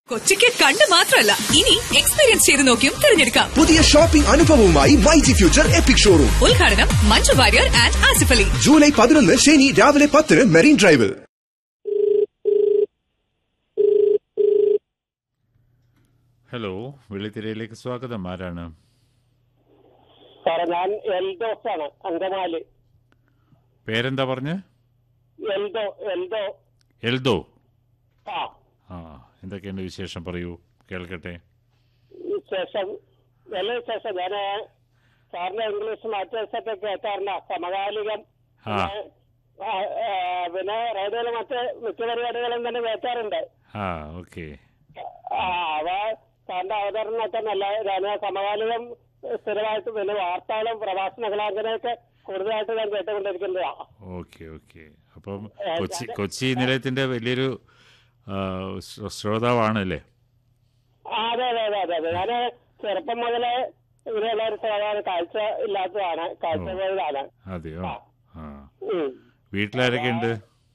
കൊച്ചിക്ക് കണ്ട് മാത്രമല്ല ഇനി എക്സ്പീരിയൻസ് ചെയ്ത് നോക്കിയും തിരഞ്ഞെടുക്കാം പുതിയ ഷോപ്പിംഗ് അനുഭവവുമായി മൈജി ഫ്യൂച്ചർ എപ്പിക് ഷോറൂം ഉദ്ഘാടനം മഞ്ജു വാര്യർ ആൻഡ് ആസിഫ് അലി ജൂലൈ പതിനൊന്ന് ശനി രാവിലെ പത്തിന് മെറീൻ ഡ്രൈവിൽ ഹലോ വെള്ളിത്തിരയിലേക്ക് സ്വാഗതം ആരാണ് സാറേ ഞാൻ എൽദോസ് ആണ് അങ്കമാലി പേരെന്താ പറഞ്ഞ് എൽദോ എൽദോ എൽദോ ആ ആ എന്തൊക്കെയുണ്ട് വിശേഷം പറയൂ കേൾക്കട്ടെ ശേഷം നല്ല ശേഷം ഞാൻ സാറിന്റെ ഇംഗ്ലീഷ് മാറ്റേഴ്സൊക്കെ കേൾക്കാറുണ്ട് സമകാലികം ആ. പിന്നെ, ആ, ആ, പിന്നെ റേഡിയോയിലെ മറ്റ് മിക്ക പരിപാടികളും തന്നെ കേൾക്കാറുണ്ട് ആ ഓക്കെ ആ അവ സാറിന്റെ അവതരണമൊക്കെ നല്ല ഞാൻ സമകാലികം സ്ഥിരമായിട്ട് പിന്നെ വാർത്തകളും പ്രഭാഷണങ്ങളും അങ്ങനെയൊക്കെ കൂടുതലായിട്ട് ഞാൻ കേട്ടുകൊണ്ടിരിക്കുന്നതാണ് ഓക്കെ ഓക്കെ അപ്പം കൊച്ചി കൊച്ചി നിലയത്തിന്റെ വലിയൊരു ആ, ശ്ര- ശ്രോതാവാണല്ലേ ആ, അതെ അതെ അതെ അതെ അതെ ഞാന് ചെറുപ്പം മുതലേ ഇങ്ങനെയുള്ള ഒരു സാധാരണ കാഴ്ച ഇല്ലാത്തതാണ് കാഴ്ച പോയതാണ് അതെയോ ആ ഉം. വീട്ടിലാരൊക്കെ ഉണ്ട്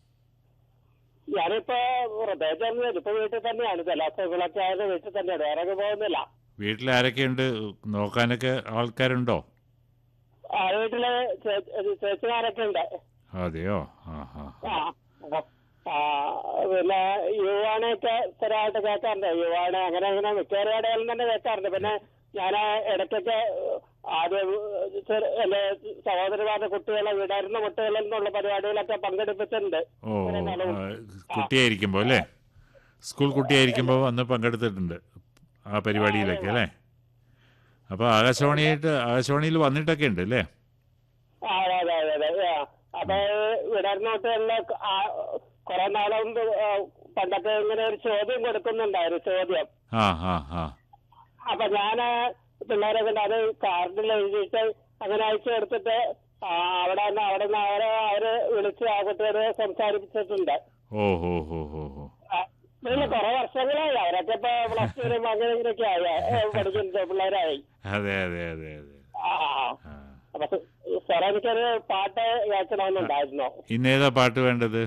ഞാനിപ്പോ പ്രത്യേകിച്ചൊന്നും ഇപ്പൊ വീട്ടിൽ തന്നെയാണ് ജലാശയങ്ങളൊക്കെ ആയത് വീട്ടിൽ തന്നെയാണ് വേറെ എങ്ങും പോകുന്നില്ല വീട്ടിലാരൊക്കെ ഉണ്ട് നോക്കാനൊക്കെ ആൾക്കാരുണ്ടോ ആ വീട്ടില് ചേ- ചേച്ചിമാരൊക്കെ ഉണ്ട് അതെയോ ആ ആ ആ ആ, പിന്നെ യുവാണയൊക്കെ സ്ഥിരമായിട്ട് കേൾക്കാറുണ്ട് യുവാണ് അങ്ങനെ അങ്ങനെ മിക്ക പരിപാടികളും തന്നെ കേൾക്കാറുണ്ട് പിന്നെ ഞാൻ ഇടയ്ക്കൊക്കെ ആദ്യം ചെറു- എന്റെ സഹോദരിമാരുടെ കുട്ടികളെ വിടരുന്ന കുട്ടികളിൽ നിന്നുള്ള പരിപാടികളൊക്കെ പങ്കെടുപ്പിച്ചിട്ടുണ്ട് ഓ ആ, കുട്ടിയായിരിക്കുമ്പോൾ അല്ലേ സ്കൂൾ കുട്ടിയായിരിക്കുമ്പോൾ വന്ന് പങ്കെടുത്തിട്ടുണ്ട് ആ പരിപാടിയിലൊക്കെ അല്ലേ അപ്പോൾ ആകാശവാണിയായിട്ട് ആകാശവാണിയിൽ വന്നിട്ടൊക്കെ ഉണ്ട് അല്ലേ ആ, അതെ അതെ അതെ അതെ ആ. അപ്പൊ വിടരുന്ന കുട്ടികളിലെ കുറെ നാളെ മുമ്പ് ആ, പണ്ടൊക്കെ ഇങ്ങനെ ഒരു ചോദ്യം കൊടുക്കുന്നുണ്ടായിരുന്നു ചോദ്യം ആ ആ ആ അപ്പൊ ഞാന് പിള്ളേരെ കൊണ്ട് അത് കാർഡിൽ എഴുതിയിട്ട് അങ്ങനെ അയച്ചു കൊടുത്തിട്ട് ആ, അവിടെ നിന്ന് അവിടെ നിന്ന് അവരെ അവര് വിളിച്ച് ആ കുട്ടിയോട് സംസാരിപ്പിച്ചിട്ടുണ്ട് ഓ ഹോ ഹോ ഹോ ഹോ ആ, പിന്നെ കുറെ വർഷങ്ങളായി അവരൊക്കെ ഇപ്പൊ പ്ലസ് ടു അങ്ങനെ ഇങ്ങനെയൊക്കെ ആയി ഏ, പഠിക്കുന്നത് പിള്ളേരായി അതെ അതെ അതെ അതെ ആ ആ അപ്പൊ സാറേ എനിക്കൊരു പാട്ട് കേൾക്കണമെന്നുണ്ടായിരുന്നു ഇന്നേതാ പാട്ട് വേണ്ടത്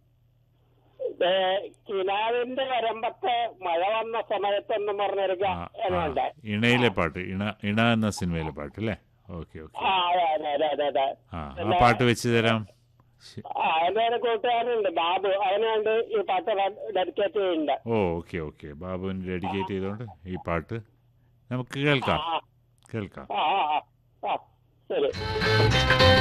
ഏ, കിനാവിന്റെ വരമ്പത്ത് മഴ വന്ന സമയത്തെന്ന് പറഞ്ഞൊരു ആ, ആ, ഗാനുണ്ട് ഇണയിലെ പാട്ട് ഇണ ഇണ എന്ന സിനിമയിലെ പാട്ട് അല്ലേ ഓക്കെ ഓക്കെ ആ അതെ അതെ അതെ അതെ അതെ ആ ആ പാട്ട് വെച്ച് തരാം ശ- ആ എന്റെ ഒരു കൂട്ടുകാരനുണ്ട് ബാബു അവന് വേണ്ടി ഈ പാട്ട് ഡെഡിക്കേറ്റ് ചെയ്യുന്നുണ്ട് ഓ ഓക്കെ ഓക്കെ ബാബുവിന് ഡെഡിക്കേറ്റ് ചെയ്തുകൊണ്ട് ഈ പാട്ട് നമുക്ക് കേൾക്കാം ആ കേൾക്കാം ആ ആ ആ, ആ ശരി